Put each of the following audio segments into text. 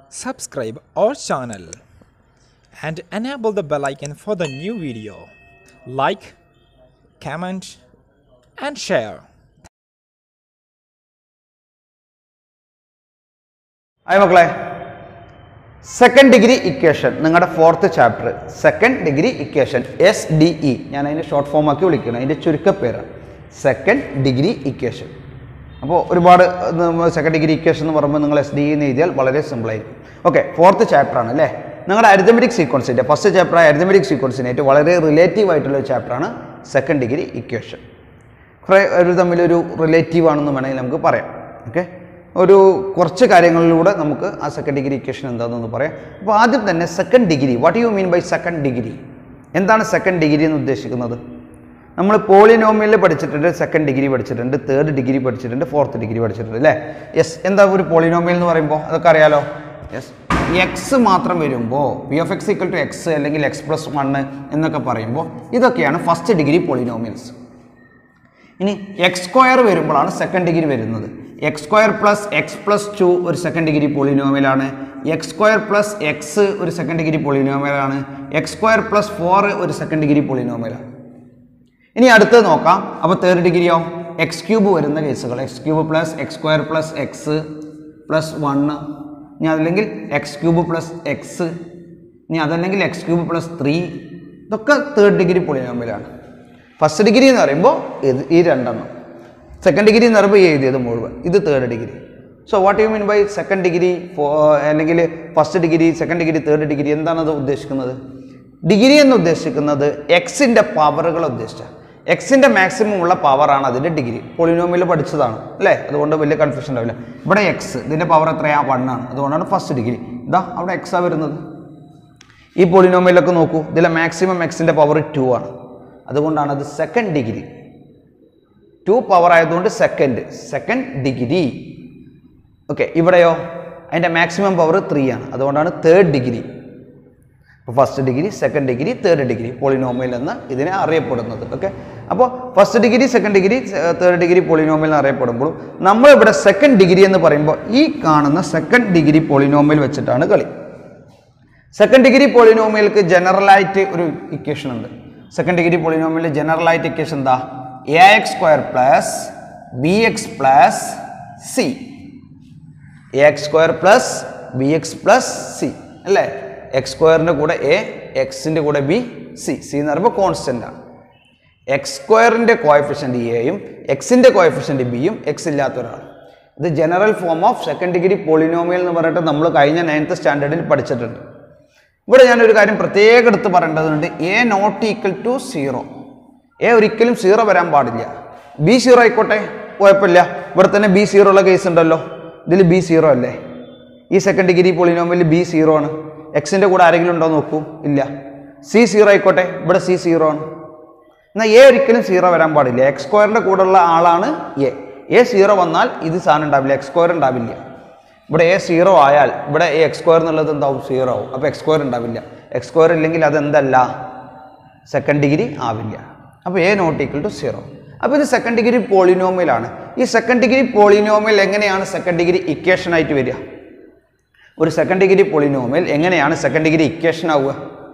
subscribe our channel and enable the bell icon for the new video. Like, comment, and share. ഹായ് മക്കളെ second degree equation നിങ്ങളുടെ fourth chapter second degree equation S D E ഞാൻ അതിനെ short form ആക്കി വിളിക്കണം അതിൻ്റെ ചുരുക്കപ്പേരാണ് second degree equation അപ്പോൾ ഒരുപാട് സെക്കൻഡ് ഡിഗ്രി ഇക്വേഷൻ എന്ന് പറയുമ്പോൾ നിങ്ങൾ എസ് ഡി എന്ന് എഴുതിയാൽ വളരെ സിമ്പിളായിരിക്കും ഓക്കെ ഫോർത്ത് ചാപ്റ്റർ ആണ് അല്ലേ നിങ്ങളുടെ അരിതമെറ്റിക് സീക്വൻസിൻ്റെ ഫസ്റ്റ് ചാപ്റ്റർ ആയ അരിതമെറ്റിക് സീക്വൻസിനായിട്ട് വളരെ റിലേറ്റീവ് ആയിട്ടുള്ള ഒരു ചാപ്റ്ററാണ് സെക്കൻഡ് ഡിഗ്രി ഇക്വേഷൻ കുറേ ഒരു തമ്മിലൊരു റിലേറ്റീവ് ആണെന്ന് വേണമെങ്കിൽ നമുക്ക് പറയാം ഓക്കെ ഒരു കുറച്ച് കാര്യങ്ങളിലൂടെ നമുക്ക് ആ സെക്കൻഡ് ഡിഗ്രി ഇക്വേഷൻ എന്താണെന്ന് പറയാം അപ്പോൾ ആദ്യം തന്നെ second degree what you mean by second degree എന്താണ് സെക്കൻഡ് ഡിഗ്രി എന്ന് ഉദ്ദേശിക്കുന്നത് നമ്മൾ പോളിനോമിയൽ പഠിച്ചിട്ടുണ്ട് സെക്കൻഡ് ഡിഗ്രി പഠിച്ചിട്ടുണ്ട് തേർഡ് ഡിഗ്രി പഠിച്ചിട്ടുണ്ട് ഫോർത്ത് ഡിഗ്രി പഠിച്ചിട്ടുണ്ട് അല്ലേ യെസ് എന്താ ഒരു പോളിനോമിയൽ എന്ന് പറയുമ്പോൾ അതൊക്കെ അറിയാലോ യെസ് എക്സ് മാത്രം വരുമ്പോൾ P of X equal to X അല്ലെങ്കിൽ എക്സ് പ്ലസ് വണ്ണ് എന്നൊക്കെ പറയുമ്പോൾ ഇതൊക്കെയാണ് ഫസ്റ്റ് ഡിഗ്രി പോളിനോമിയൽസ് ഇനി എക്സ് സ്ക്വയർ വരുമ്പോഴാണ് സെക്കൻഡ് ഡിഗ്രി വരുന്നത് X square plus X plus two ഒരു സെക്കൻഡ് ഡിഗ്രി പോളിനോമിയലാണ് എക്സ് സ്ക്വയർ പ്ലസ് എക്സ് ഒരു സെക്കൻഡ് ഡിഗ്രി പോളിനോമിയലാണ് എക്സ് സ്ക്വയർ പ്ലസ് ഫോർ ഒരു സെക്കൻഡ് ഡിഗ്രി പോളിനോമിയലാണ് ഇനി അടുത്തത് നോക്കാം അപ്പോൾ തേർഡ് ഡിഗ്രിയോ എക്സ് ക്യൂബ് വരുന്ന കേസുകൾ X cube plus X square plus X plus one ഇനി അതല്ലെങ്കിൽ എക്സ് ക്യൂബ് പ്ലസ് എക്സ് ഇനി അതല്ലെങ്കിൽ എക്സ് ക്യൂബ് പ്ലസ് ത്രീ ഇതൊക്കെ തേർഡ് ഡിഗ്രി പോളിനോമിയലാണ് ഫസ്റ്റ് ഡിഗ്രി എന്ന് പറയുമ്പോൾ ഇത് ഈ രണ്ടെണ്ണം സെക്കൻഡ് ഡിഗ്രി എന്ന് പറയുമ്പോൾ ഈ എഴുതിയത് മുഴുവൻ ഇത് third degree so what you mean by second degree അല്ലെങ്കിൽ first degree second degree third degree എന്താണത് ഉദ്ദേശിക്കുന്നത് ഡിഗ്രി എന്ന് ഉദ്ദേശിക്കുന്നത് എക്സിൻ്റെ പവറുകൾ ഉദ്ദേശിച്ച എക്സിൻ്റെ മാക്സിമം ഉള്ള പവറാണ് അതിൻ്റെ ഡിഗ്രി പോളിനോമിയിൽ പഠിച്ചതാണ് അല്ലേ അതുകൊണ്ട് വലിയ കൺഫ്യൂഷൻ ഉണ്ടാവില്ല ഇവിടെ എക്സ് ഇതിൻ്റെ പവർ എത്രയാ വൺ ആണ് അതുകൊണ്ടാണ് ഫസ്റ്റ് ഡിഗ്രി ഇതാ അവിടെ എക്സാ വരുന്നത് ഈ പോളിനോമിയലൊക്കെ നോക്കൂ ഇതിലെ മാക്സിമം എക്സിൻ്റെ പവർ ടു ആണ് അതുകൊണ്ടാണ് അത് സെക്കൻഡ് ഡിഗ്രി ടു പവർ ആയതുകൊണ്ട് സെക്കൻഡ് സെക്കൻഡ് ഡിഗ്രി ഓക്കെ ഇവിടെയോ അതിൻ്റെ മാക്സിമം പവർ ത്രീ ആണ് അതുകൊണ്ടാണ് തേർഡ് ഡിഗ്രി അപ്പോൾ first degree second degree third degree polynomial എന്ന് ഇതിനെ അറിയപ്പെടുന്നത് ഓക്കെ അപ്പോൾ first degree second degree third degree polynomial എന്ന് അറിയപ്പെടുമ്പോൾ നമ്മളിവിടെ സെക്കൻഡ് ഡിഗ്രി എന്ന് പറയുമ്പോൾ ഈ കാണുന്ന സെക്കൻഡ് ഡിഗ്രി പോളിനോമിയൽ വെച്ചിട്ടാണ് കളി സെക്കൻഡ് ഡിഗ്രി പോളിനോമിയൽക്ക് ജനറലായിട്ട് ഒരു ഇക്വേഷൻ ഉണ്ട് സെക്കൻഡ് ഡിഗ്രി പോളിനോമിയൽ ജനറലായിട്ട് ഇക്വേഷൻ എന്താ A X square plus B X plus C A X square plus B X plus C അല്ലേ എക്സ് സ്ക്വയറിൻ്റെ കൂടെ എ എക്സിൻ്റെ കൂടെ ബി സി സി എന്ന് പറയുമ്പോൾ കോൺസ്റ്റൻ്റ് ആണ് എക്സ് സ്ക്വയറിൻ്റെ കോയഫിഷ്യൻ്റ് എയും എക്സിൻ്റെ കോയഫിഷ്യൻ്റ് ബിയും എക്സ് ഇല്ലാത്ത ഒരാൾ ഇത് general form of second degree polynomial എന്ന് പറഞ്ഞിട്ട് നമ്മൾ കഴിഞ്ഞ നയൻത്ത് സ്റ്റാൻഡേർഡിൽ പഠിച്ചിട്ടുണ്ട് ഇവിടെ ഞാനൊരു കാര്യം പ്രത്യേകം എടുത്ത് പറയേണ്ടതുണ്ട് A not equal to zero A ഒരിക്കലും സീറോ വരാൻ പാടില്ല ബി സീറോ ആയിക്കോട്ടെ കുഴപ്പമില്ല ഇവിടെ തന്നെ ബി സീറോ ഉള്ള കേസ് ഉണ്ടല്ലോ ഇതിൽ ബി സീറോ അല്ലേ ഈ second degree polynomial B zero ആണ് എക്സിൻ്റെ കൂടെ ആരെങ്കിലും ഉണ്ടോ നോക്കൂ ഇല്ല സി സീറോ ആയിക്കോട്ടെ ഇവിടെ സി സീറോ ആണ് എന്നാൽ എ ഒരിക്കലും സീറോ വരാൻ പാടില്ല എക്സ് സ്ക്വയറിൻ്റെ കൂടെയുള്ള ആളാണ് എ എ സീറോ വന്നാൽ ഇത് സാധനം ഉണ്ടാവില്ല എക്സ് സ്ക്വയർ ഉണ്ടാവില്ല ഇവിടെ എ സീറോ ആയാൽ ഇവിടെ എ എക്സ് സ്ക്വയർ എന്നുള്ളത് എന്താവും സീറോ ആവും അപ്പോൾ എക്സ് സ്ക്വയർ ഉണ്ടാവില്ല എക്സ് സ്ക്വയർ ഇല്ലെങ്കിൽ അതെന്തല്ല സെക്കൻഡ് ഡിഗ്രി ആവില്ല അപ്പോൾ A not equal to zero അപ്പോൾ ഇത് സെക്കൻഡ് ഡിഗ്രി പോളിനോമിയലാണ് ഈ സെക്കൻഡ് ഡിഗ്രി പോളിനോമിയൽ എങ്ങനെയാണ് സെക്കൻഡ് ഡിഗ്രി ഇക്വേഷൻ ആയിട്ട് വരിക ഒരു സെക്കൻഡ് ഡിഗ്രി പോളിനോമിയൽ എങ്ങനെയാണ് സെക്കൻഡ് ഡിഗ്രി ഇക്വേഷൻ ആവുക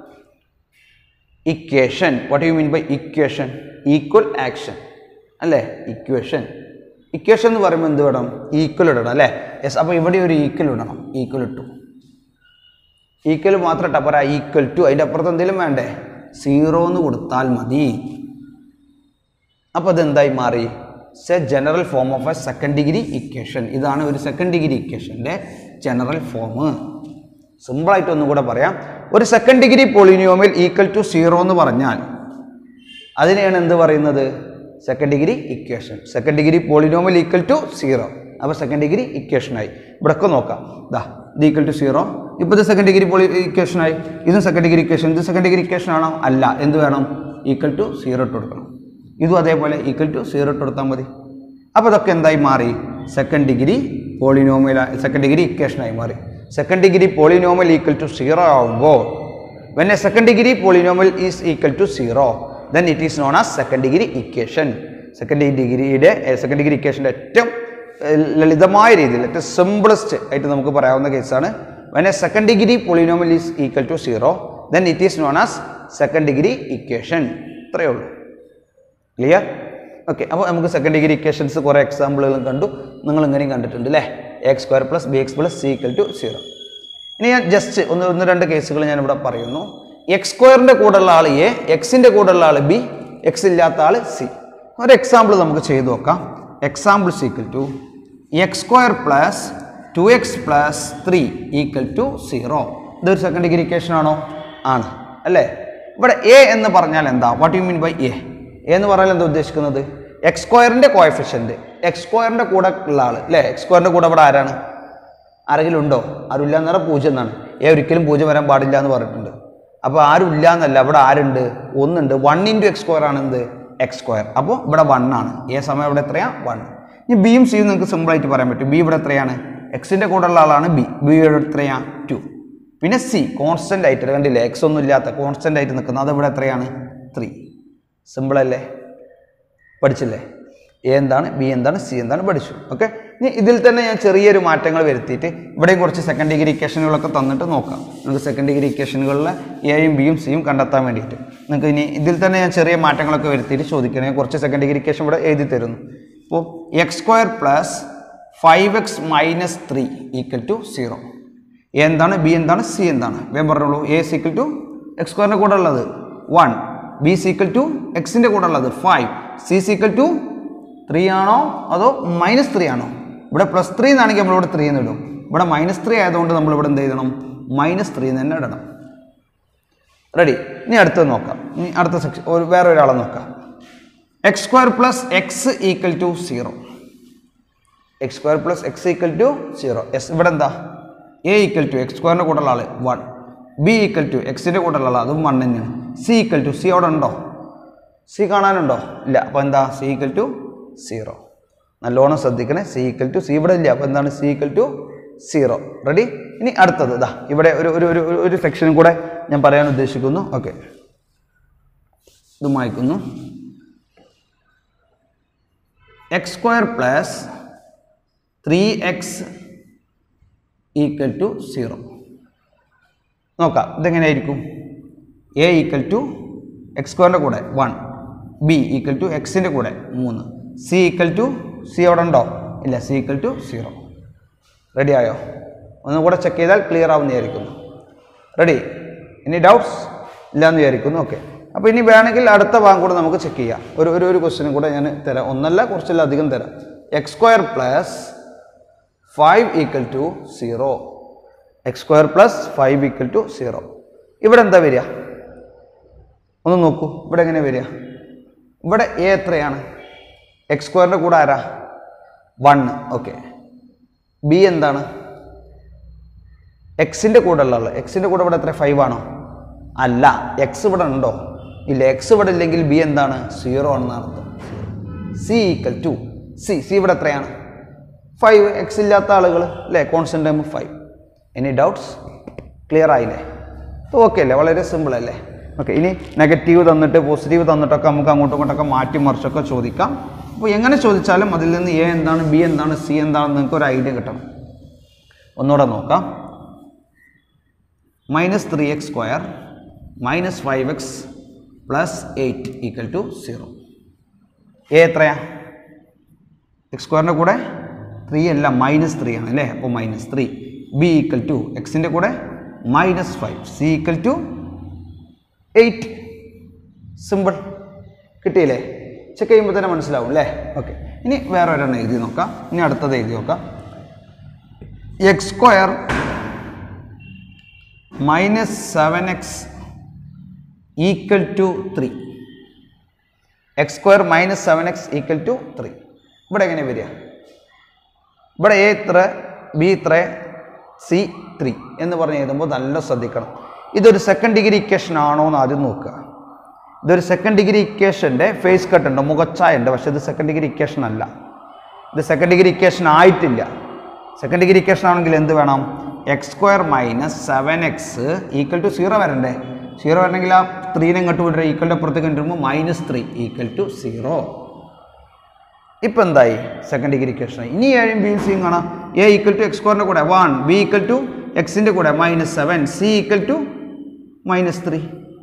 equation what you mean by equation equal action അല്ലേ ഇക്വേഷൻ ഇക്വേഷൻ എന്ന് പറയുമ്പോൾ എന്ത് വേണം ഈക്വൽ ഇടണം അല്ലേ യെസ് അപ്പോൾ ഇവിടെ ഒരു ഈക്വൽ ഇടണം ഈക്വൽ ഇട്ടു ഈക്വൽ മാത്രം ഇട്ടാൽ പോരാ ഈക്വൽ ടു അതിൻ്റെ അപ്പുറത്ത് എന്തെങ്കിലും വേണ്ടേ സീറോ എന്ന് കൊടുത്താൽ മതി അപ്പോൾ അതെന്തായി മാറി A general form of A second degree equation ഇതാണ് ഒരു സെക്കൻഡ് ഡിഗ്രി ഇക്വേഷൻ്റെ ജനറൽ ഫോം സിമ്പിളായിട്ട് ഒന്നുകൂടെ പറയാം ഒരു second degree polynomial equal to zero എന്ന് പറഞ്ഞാൽ അതിനെയാണ് എന്ത് പറയുന്നത് second degree equation second degree polynomial equal to zero അപ്പോൾ സെക്കൻഡ് ഡിഗ്രി ഇക്വേഷനായി ഇവിടെയൊക്കെ നോക്കാം ദാ ഇത് ഈക്വൽ ടു സീറോ ഇപ്പോൾ ഇത് സെക്കൻഡ് ഡിഗ്രി പോളി ഇക്വേഷനായി ഇതും സെക്കൻഡ് ഡിഗ്രി ഇക്വേഷൻ ഇത് സെക്കൻഡ് ഡിഗ്രി ഇക്വേഷൻ ആണോ അല്ല എന്ത് വേണം ഈക്വൽ ടു സീറോ ഇട്ട് കൊടുക്കണം ഇതും അതേപോലെ ഈക്വൽ ടു സീറോ ഇട്ട് കൊടുത്താൽ മതി അപ്പോൾ ഇതൊക്കെ എന്തായി മാറി second degree polynomial second degree ഇക്വേഷനായി മാറി second degree polynomial equal to zero ആവുമ്പോൾ when A second degree polynomial is equal to zero then it is known as second degree equation second ഡിഗ്രിയുടെ സെക്കൻഡ് ഡിഗ്രി ഇക്വേഷൻ്റെ ഏറ്റവും ഏഹ്, ലളിതമായ രീതിയിൽ ഏറ്റവും സിമ്പിളസ്റ്റ് ആയിട്ട് നമുക്ക് പറയാവുന്ന കേസാണ് when A second degree polynomial is equal to zero then it is known as second degree equation ഇത്രയേ ഉള്ളൂ ക്ലിയർ ഓക്കെ അപ്പോൾ നമുക്ക് സെക്കൻഡ് ഡിഗ്രി ഇക്വേഷൻസ് കുറേ എക്സാമ്പിളുകളും കണ്ടു നിങ്ങൾ ഇങ്ങനെയും കണ്ടിട്ടുണ്ട് അല്ലേ X square plus B X plus C equal to zero ഇനി ഞാൻ ജസ്റ്റ് ഒന്ന് ഒന്ന് രണ്ട് കേസുകൾ ഞാൻ ഇവിടെ പറയുന്നു എക്സ് സ്ക്വയറിൻ്റെ കൂടെയുള്ള ആൾ എ എക്സിൻ്റെ കൂടെയുള്ള ആൾ ബി എക്സ് ഇല്ലാത്ത ആൾ സി ഒരു എക്സാമ്പിൾ നമുക്ക് ചെയ്തു നോക്കാം example equal to X square plus two X plus three equal to zero ഇതൊരു സെക്കൻഡ് ഡിഗ്രി ഇക്വേഷൻ ആണോ ആണ് അല്ലേ ഇവിടെ എ എന്ന് പറഞ്ഞാൽ എന്താ what you mean by A എന്ന് പറഞ്ഞാൽ എന്താ ഉദ്ദേശിക്കുന്നത് എക്സ് സ്ക്വയറിൻ്റെ കോയഫിഷ്യൻറ്റ് എക്സ് സ്ക്വയറിൻ്റെ കൂടെ ഉള്ള ആൾ അല്ലേ എക്സ് സ്ക്വയറിൻ്റെ കൂടെ ഇവിടെ ആരാണ് ആരെങ്കിലും ഉണ്ടോ ആരുമില്ല എന്ന് പറഞ്ഞാൽ പൂജ്യം എന്നാണ് ഏ ഒരിക്കലും പൂജ്യം വരാൻ പാടില്ല എന്ന് പറഞ്ഞിട്ടുണ്ട് അപ്പോൾ ആരും ഇല്ല എന്നല്ല ഇവിടെ ആരുണ്ട് ഒന്നുണ്ട് വൺ ഇൻറ്റു എക്സ് സ്ക്വയർ ആണ് എന്ത് എക്സ് സ്ക്വയർ അപ്പോൾ ഇവിടെ വൺ ആണ് ഏ സമയം ഇവിടെ എത്രയാ വൺ ഇനി ബിയും സിയും നിങ്ങൾക്ക് സിമ്പിളായിട്ട് പറയാൻ പറ്റും ബി ഇവിടെ എത്രയാണ് എക്സിൻ്റെ കൂടെ ഉള്ള ആളാണ് ബി ബി ഇവിടെ എത്രയാ ടു പിന്നെ സി കോൺസ്റ്റൻ്റ് ആയിട്ട് കണ്ടില്ലേ എക്സ് ഒന്നും ഇല്ലാത്ത കോൺസ്റ്റൻ്റ് ആയിട്ട് നിൽക്കുന്നത് അത് ഇവിടെ എത്രയാണ് ത്രീ സിമ്പിളല്ലേ പഠിച്ചില്ലേ എ എന്താണ് ബി എന്താണ് സി എന്താണ് പഠിച്ചു ഓക്കെ ഇനി ഇതിൽ തന്നെ ഞാൻ ചെറിയൊരു മാറ്റങ്ങൾ വരുത്തിയിട്ട് ഇവിടെയും കുറച്ച് സെക്കൻഡ് ഡിഗ്രി ഇക്വേഷനുകളൊക്കെ തന്നിട്ട് നോക്കാം നമുക്ക് സെക്കൻഡ് ഡിഗ്രി ഇക്വേഷനുകളിൽ എയും ബിയും സിയും കണ്ടെത്താൻ വേണ്ടിയിട്ട് നിങ്ങൾക്ക് ഇനി ഇതിൽ തന്നെ ഞാൻ ചെറിയ മാറ്റങ്ങളൊക്കെ വരുത്തിയിട്ട് ചോദിക്കണേ കുറച്ച് സെക്കൻഡ് ഡിഗ്രി ഇക്വേഷൻ ഇവിടെ എഴുതി തരുന്നു അപ്പോൾ X square plus five X minus three equal to zero എന്താണ് ബി എന്താണ് സി എന്താണ് വേഗം പറഞ്ഞോളൂ എ സീക്വൽ ടു എക്സ് സ്ക്വയറിൻ്റെ കൂടെ ഉള്ളത് വൺ ബി സീക്വൽ ടു എക്സിൻ്റെ കൂടെ ഉള്ളത് five C equal to three ആണോ അതോ മൈനസ് ത്രീ ആണോ ഇവിടെ പ്ലസ് ത്രീ എന്നാണെങ്കിൽ നമ്മളിവിടെ ത്രീ എന്ന് ഇടും ഇവിടെ മൈനസ് ത്രീ ആയതുകൊണ്ട് നമ്മളിവിടെ എന്ത് ചെയ്യണം മൈനസ് ത്രീ എന്ന് തന്നെ ഇടണം റെഡി ഇനി അടുത്തത് നോക്കാം ഇനി അടുത്ത സെക്ഷൻ ഒരു വേറെ ഒരാളെ നോക്കാം X square plus X equal to zero X square plus X equal to zero yes ഇവിടെ എന്താ എ ഈക്വൽ ടു എക്സ് സ്ക്വയറിൻ്റെ കൂടെയുള്ള ആൾ വൺ ബി ഈക്വൽ ടു എക്സിൻ്റെ കൂടെയുള്ള ആൾ അതും വൺ തന്നെയാണ് സി ഈക്വൽ ടു സി അവിടെ ഉണ്ടോ സി കാണാനുണ്ടോ ഇല്ല അപ്പോൾ എന്താ സി ഈക്വൽ ടു സീറോ നല്ലോണം ശ്രദ്ധിക്കണേ സി ഈക്വൽ ടു സി ഇവിടെ ഇല്ല അപ്പോൾ എന്താണ് C equal to zero ready ഇനി അടുത്തത് ഇതാ ഇവിടെ ഒരു ഒരു ഒരു ഒരു- ഒരു സെക്ഷനും കൂടെ ഞാൻ പറയാൻ ഉദ്ദേശിക്കുന്നു ഓക്കെ ഇത് വായിക്കുന്നു X square plus three X equal to zero നോക്കാം ഇതെങ്ങനെയായിരിക്കും എ ഈക്വൽ ടു എക്സ് സ്ക്വയറിൻ്റെ കൂടെ വൺ ബി ഈക്വൽ ടു എക്സിൻ്റെ കൂടെ മൂന്ന് സി ഈക്വൽ ടു സി അവിടെ ഉണ്ടോ ഇല്ല C equal to zero ready ആയോ ഒന്നും കൂടെ ചെക്ക് ചെയ്താൽ ക്ലിയർ ആവുമെന്ന് വിചാരിക്കുന്നു റെഡി ഇനി ഡൗട്ട്സ് ഇല്ലയെന്ന് വിചാരിക്കുന്നു ഓക്കെ അപ്പോൾ ഇനി വേണമെങ്കിൽ അടുത്ത ഭാഗം കൂടെ നമുക്ക് ചെക്ക് ചെയ്യാം ഒരു ഒരു ഒരു ക്വസ്റ്റിനും കൂടെ ഞാൻ തരാം ഒന്നല്ല കുറച്ചല്ല അധികം തരാം X square plus five equal to zero X square plus five equal to zero ഇവിടെ എന്താ വരിക ഒന്ന് നോക്കൂ ഇവിടെ എങ്ങനെ വരിക ഇവിടെ എ എത്രയാണ് എക്സ് സ്ക്വയറിൻ്റെ കൂടെ ആരാ വണ്ണ് ഓക്കെ ബി എന്താണ് എക്സിൻ്റെ കൂടെ ഉള്ള ആൾ എക്സിൻ്റെ കൂടെ ഇവിടെ എത്ര ഫൈവ് ആണോ അല്ല എക്സ് ഇവിടെ ഉണ്ടോ ഇല്ല എക്സ് ഇവിടെ ഇല്ലെങ്കിൽ ബി എന്താണ് സീറോ ആണെന്ന് അർത്ഥം C equal to C C ഇവിടെ എത്രയാണ് ഫൈവ് എക്സ് ഇല്ലാത്ത ആളുകൾ അല്ലേ constant time five any doubts clear ആയില്ലേ ഓക്കെ അല്ലേ വളരെ സിമ്പിൾ അല്ലേ ഓക്കെ ഇനി നെഗറ്റീവ് തന്നിട്ട് പോസിറ്റീവ് തന്നിട്ടൊക്കെ നമുക്ക് അങ്ങോട്ടും ഇങ്ങോട്ടൊക്കെ മാറ്റി മറിച്ചൊക്കെ ചോദിക്കാം അപ്പോൾ എങ്ങനെ ചോദിച്ചാലും അതിൽ നിന്ന് എ എന്താണ് ബി എന്താണ് സി എന്താണെന്ന് നിങ്ങൾക്ക് ഒരു ഐഡിയ കിട്ടണം ഒന്നുകൂടെ നോക്കാം minus three X square minus five X plus eight equal to zero A എത്രയാ എക്സ് സ്ക്വയറിൻ്റെ കൂടെ ത്രീ അല്ല മൈനസ് ത്രീ ആണ് അല്ലേ അപ്പോൾ minus three B equal to എക്സിൻ്റെ കൂടെ minus five C equal to eight simple കിട്ടിയില്ലേ ചെക്ക് ചെയ്യുമ്പോൾ തന്നെ മനസ്സിലാവും അല്ലേ ഓക്കെ ഇനി വേറെ ഒരെണ്ണം എഴുതി നോക്കാം ഇനി അടുത്തത് എഴുതി നോക്കാം X square minus seven X equal to three X square minus seven X equal to three ഇവിടെ എങ്ങനെ വരിക ഇവിടെ എ ഇത്ര ബി ഇത്ര സി ത്രീ എന്ന് പറഞ്ഞ് എഴുതുമ്പോൾ നല്ല ശ്രദ്ധിക്കണം ഇതൊരു സെക്കൻഡ് ഡിഗ്രി ഇക്വേഷൻ ആണോ എന്ന് ആദ്യം നോക്കുക ഇതൊരു സെക്കൻഡ് ഡിഗ്രി ഇക്വേഷൻ്റെ ഫേസ് കട്ട് ഉണ്ട് മുഖച്ചായ ഉണ്ട് പക്ഷേ ഇത് സെക്കൻഡ് ഡിഗ്രി ഇക്വേഷൻ അല്ല ഇത് സെക്കൻഡ് ഡിഗ്രി ഇക്വേഷൻ ആയിട്ടില്ല സെക്കൻഡ് ഡിഗ്രി ഇക്വേഷൻ ആണെങ്കിൽ എന്ത് വേണം X square minus seven X equal to zero വരണ്ടേ സീറോ വരണമെങ്കിൽ ആ ത്രീനെ ഇങ്ങോട്ട് വിടുക ഈക്വലിൻ്റെ അപ്പുറത്തേക്ക് കൊണ്ടുവരുമ്പോൾ minus three equal to zero ഇപ്പം എന്തായി സെക്കൻഡ് ഡിഗ്രി ഇക്വേഷൻ ഇനി ഏഴും ബിയും സിയും കാണാം എ ഈക്വൽ ടു എക്സ് സ്ക്വയറിൻ്റെ കൂടെ വൺ ബി ഈക്വൽ ടു എക്സിൻ്റെ കൂടെ minus seven C equal to minus three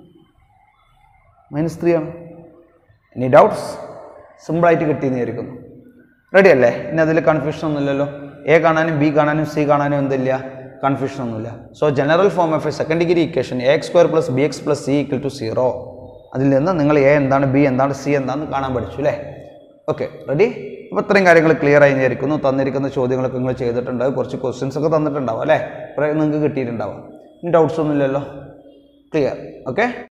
minus three ആണ് എനി ഡൗട്ട്സ് സിമ്പിളായിട്ട് കിട്ടിയെന്ന് വിചാരിക്കുന്നു റെഡി അല്ലേ ഇനി അതിൽ കൺഫ്യൂഷൻ ഒന്നുമില്ലല്ലോ എ കാണാനും ബി കാണാനും സി കാണാനും എന്തില്ല കൺഫ്യൂഷൻ ഒന്നുമില്ല so general form of A second degree equation A X square plus B X plus C equal to zero അതിൽ നിന്ന് നിങ്ങൾ എ എന്താണ് ബി എന്താണ് സി എന്താണെന്ന് കാണാൻ പഠിച്ചു അല്ലേ ഓക്കെ റെഡി അപ്പോൾ ഇത്രയും കാര്യങ്ങൾ ക്ലിയർ ആയി വിചാരിക്കുന്നു തന്നിരിക്കുന്ന ചോദ്യങ്ങളൊക്കെ നിങ്ങൾ ചെയ്തിട്ടുണ്ടാവും കുറച്ച് ക്വസ്റ്റ്യൻസ് ഒക്കെ തന്നിട്ടുണ്ടാവും അല്ലേ കുറേ നിങ്ങൾക്ക് കിട്ടിയിട്ടുണ്ടാവും ഇനി ഡൗട്ട്സ് ഒന്നുമില്ലല്ലോ ക്ലിയർ ഓക്കെ